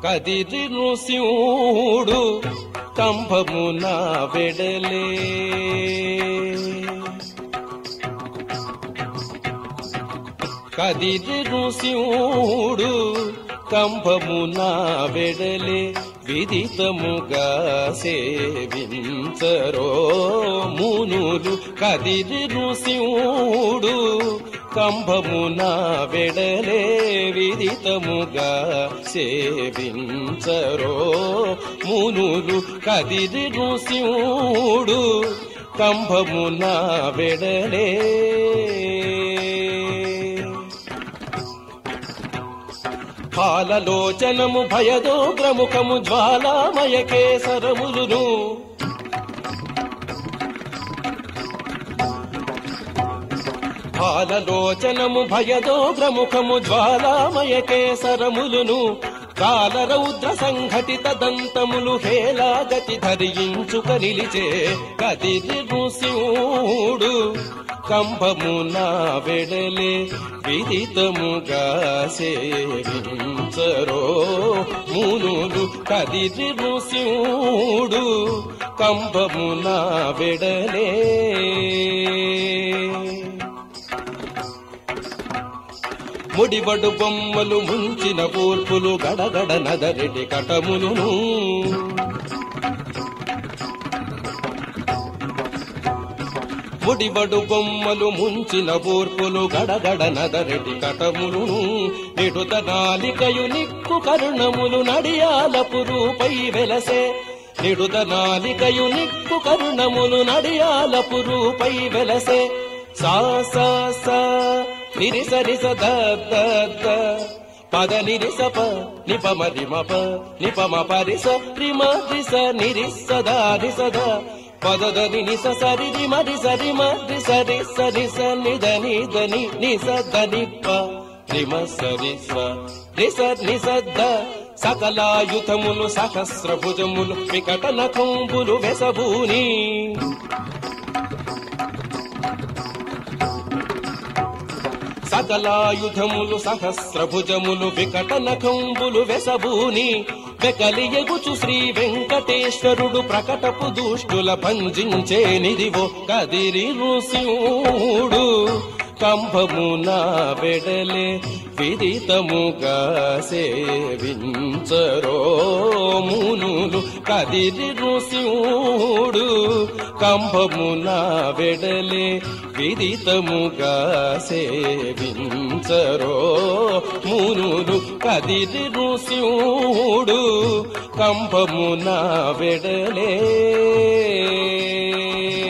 కదిరి నృసింహుడు కంభమున వెడలే కదిరి నృసింహుడు కంభమున వెడలే విదితముగా సేవించరో మునులు కదిరి నృసింహుడు కంభమున వెడలే విదితముగా సేవించరో మునులు కదిరి నృసింహుడు కంభమున వెడలే పాలలోచనము భయదోగ్రముఖము జ్వాలామయ కేసరములును పాలలోచనము భయదోగ్రముఖము జ్వాలామయ కేసరములును కాలరౌద్ర సంఘటిత దంతములు హేలాగతి ధరించుక నిలిచే కదిరి నృసింహుడు కంభమున వెడలే విదితముగా సేవించరో మునులు కదిరి నృసింహుడు కంభమున వెడలే ముడిబడు బొమ్మలు ముంచిన పూర్పులు గడగడ నదరెటి కటములును ముడిబడు బొమ్మలు ముంచిన పూర్పులు గడగడ నదరెటి కటములును నిడుత నాలికయు నిక్కు కరుణములు నడియాలపు రూపై వెలసే నిడుత నాలికయు నిక్కు కరుణములు నడియాలపు రూపై వెలసే సా సా సా నిరి సరి స ద ద ద పద నిరి స ప నిప మరి మ ప నిప మ పరి స రి మ రి స నిరి స ద రి స ద పద ద ని ని స సరి రి మ రి స రి మ రి స రి స రి స ని ద ని ద ని ని స ద ని ప రి మ స రి స రి స ని స ద సకలాయుధములు సహస్రభుజములు వికట నఖంబులు వెసభూని సకలాయుధములు సహస్రభుజములు వికట నఖంబులు వెసభూని వెకలి ఎగుచు శ్రీ వెంకటేశ్వరుడు ప్రకటపు దుష్టుల భంజించే నిదివో కదిరి నృసింహుడు కంభమున వెడలే విదితముగా సేవించరో మునులు కదిరి నృసింహుడు కంభమున వెడలే విదితముగా సేవించరో మునులు కదిరి నృసింహుడు కంభమున వెడలే